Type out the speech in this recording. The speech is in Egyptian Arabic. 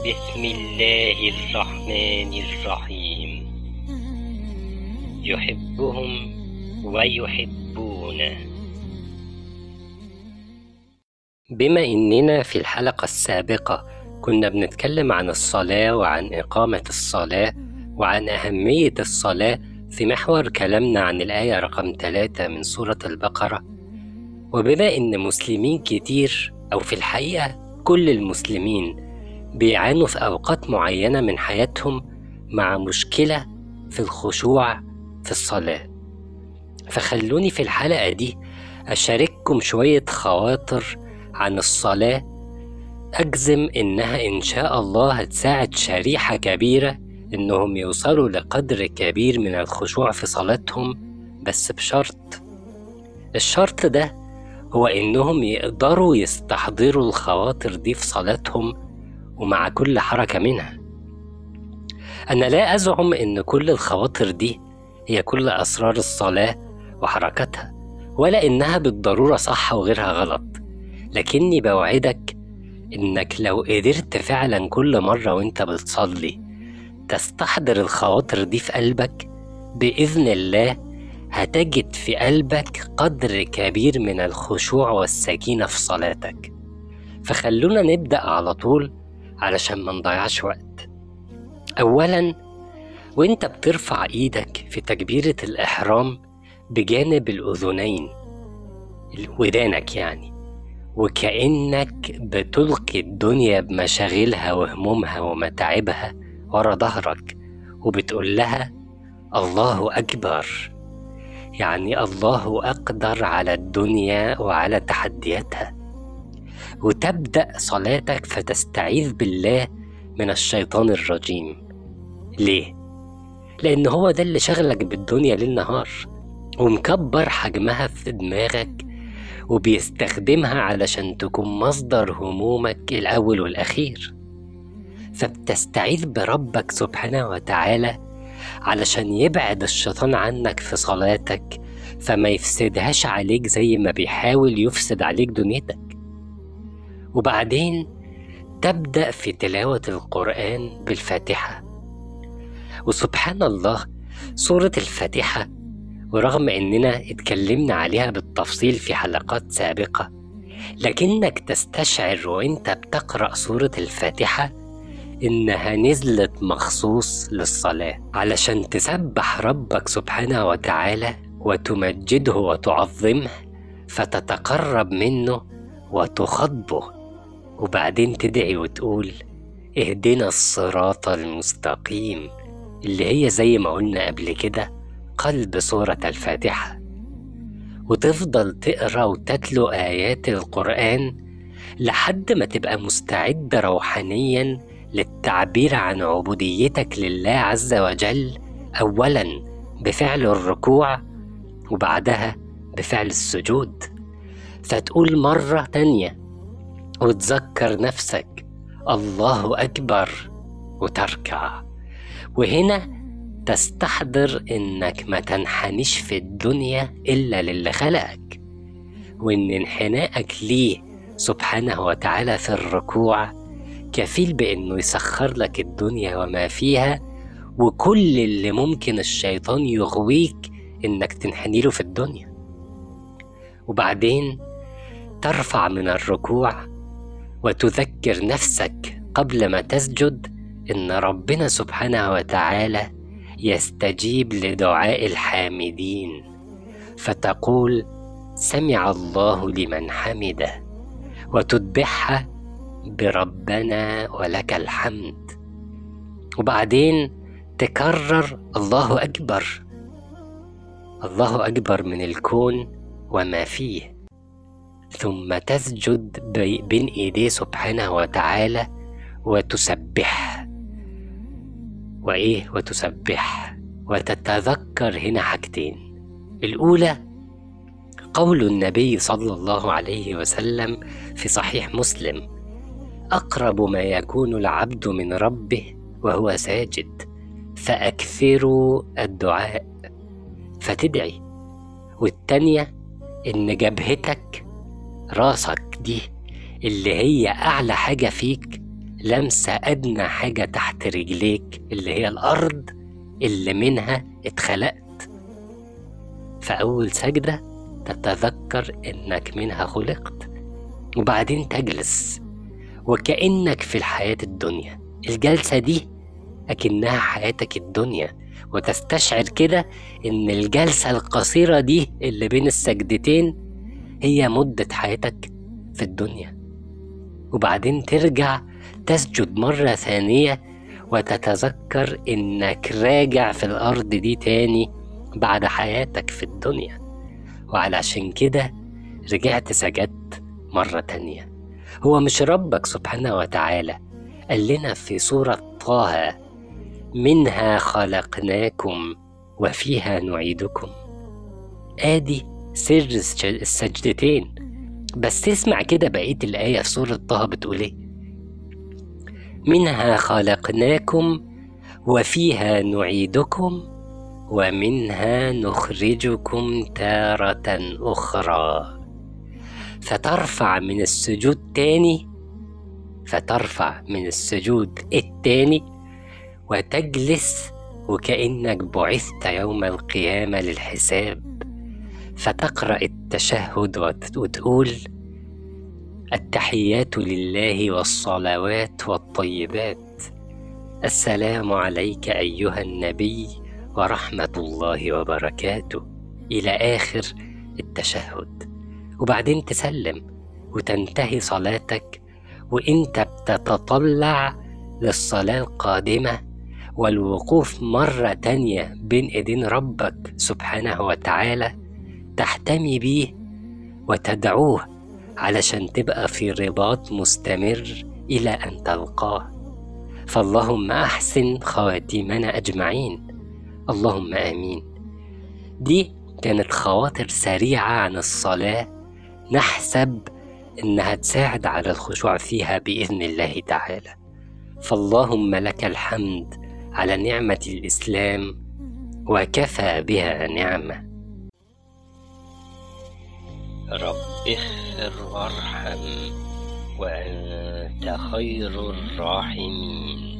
بسم الله الرحمن الرحيم يحبهم ويحبونه بما إننا في الحلقة السابقة كنا بنتكلم عن الصلاة وعن إقامة الصلاة وعن أهمية الصلاة في محور كلامنا عن الآية رقم 3 من سورة البقرة وبما إن مسلمين كتير أو في الحقيقة كل المسلمين بيعانوا في أوقات معينة من حياتهم مع مشكلة في الخشوع في الصلاة فخلوني في الحلقة دي أشارككم شوية خواطر عن الصلاة أجزم إنها إن شاء الله هتساعد شريحة كبيرة إنهم يوصلوا لقدر كبير من الخشوع في صلاتهم بس بشرط الشرط ده هو إنهم يقدروا يستحضروا الخواطر دي في صلاتهم ومع كل حركة منها أنا لا أزعم إن كل الخواطر دي هي كل أسرار الصلاة وحركاتها ولا إنها بالضرورة صح وغيرها غلط لكني بوعدك إنك لو قدرت فعلا كل مرة وإنت بتصلي تستحضر الخواطر دي في قلبك بإذن الله هتجد في قلبك قدر كبير من الخشوع والسكينة في صلاتك فخلونا نبدأ على طول علشان ما نضيعش وقت أولا وإنت بترفع إيدك في تكبيرة الإحرام بجانب الأذنين ودانك يعني وكأنك بتلقي الدنيا بمشاغلها وهمومها ومتاعبها ورا ظهرك وبتقول لها الله أكبر يعني الله أقدر على الدنيا وعلى تحدياتها وتبدأ صلاتك فتستعيذ بالله من الشيطان الرجيم ليه؟ لأن هو ده اللي شغلك بالدنيا ليل نهار ومكبر حجمها في دماغك وبيستخدمها علشان تكون مصدر همومك الأول والأخير فبتستعيذ بربك سبحانه وتعالى علشان يبعد الشيطان عنك في صلاتك فما يفسدهاش عليك زي ما بيحاول يفسد عليك دنيتك وبعدين تبدأ في تلاوة القرآن بالفاتحة وسبحان الله سورة الفاتحة ورغم إننا اتكلمنا عليها بالتفصيل في حلقات سابقة لكنك تستشعر وإنت بتقرأ سورة الفاتحة إنها نزلت مخصوص للصلاة علشان تسبح ربك سبحانه وتعالى وتمجده وتعظمه فتتقرب منه وتخاطبه وبعدين تدعي وتقول اهدنا الصراط المستقيم اللي هي زي ما قلنا قبل كده قلب سورة الفاتحة وتفضل تقرا وتتلو آيات القرآن لحد ما تبقى مستعد روحانيا للتعبير عن عبوديتك لله عز وجل أولا بفعل الركوع وبعدها بفعل السجود فتقول مرة تانية وتذكر نفسك الله أكبر وتركع وهنا تستحضر إنك ما تنحنيش في الدنيا إلا للي خلقك وإن انحنائك ليه سبحانه وتعالى في الركوع كفيل بإنه يسخر لك الدنيا وما فيها وكل اللي ممكن الشيطان يغويك إنك تنحني له في الدنيا وبعدين ترفع من الركوع وتذكر نفسك قبل ما تسجد إن ربنا سبحانه وتعالى يستجيب لدعاء الحامدين فتقول سمع الله لمن حمده وتتبعها بربنا ولك الحمد وبعدين تكرر الله اكبر الله اكبر من الكون وما فيه ثم تسجد بين ايديه سبحانه وتعالى وتسبح وايه وتسبح وتتذكر هنا حاجتين الاولى قول النبي صلى الله عليه وسلم في صحيح مسلم اقرب ما يكون العبد من ربه وهو ساجد فاكثروا الدعاء فتدعي والتانيه ان جبهتك راسك دي اللي هي اعلى حاجه فيك لمسة أدنى حاجة تحت رجليك اللي هي الأرض اللي منها اتخلقت فأول سجدة تتذكر إنك منها خلقت وبعدين تجلس وكأنك في الحياة الدنيا الجلسة دي أكنها حياتك الدنيا وتستشعر كده إن الجلسة القصيرة دي اللي بين السجدتين هي مدة حياتك في الدنيا وبعدين ترجع تسجد مرة ثانية وتتذكر إنك راجع في الأرض دي تاني بعد حياتك في الدنيا وعلشان كده رجعت سجدت مرة تانية هو مش ربك سبحانه وتعالى قال لنا في سورة طه منها خلقناكم وفيها نعيدكم ادي سر السجدتين بس تسمع كده بقية الآية في سورة طه بتقول ايه منها خلقناكم وفيها نعيدكم ومنها نخرجكم تارة أخرى فترفع من السجود تاني فترفع من السجود التاني وتجلس وكأنك بعثت يوم القيامة للحساب فتقرأ التشهد وتقول التحيات لله والصلوات والطيبات السلام عليك أيها النبي ورحمة الله وبركاته إلى آخر التشهد وبعدين تسلم وتنتهي صلاتك وانت بتتطلع للصلاة القادمة والوقوف مرة تانية بين ايدين ربك سبحانه وتعالى تحتمي بيه وتدعوه علشان تبقى في رباط مستمر إلى أن تلقاه فاللهم أحسن خواتيمنا أجمعين اللهم آمين دي كانت خواطر سريعة عن الصلاة نحسب إنها تساعد على الخشوع فيها بإذن الله تعالى فاللهم لك الحمد على نعمة الإسلام وكفى بها نعمة رب اغفر وارحم وأنت خير الراحمين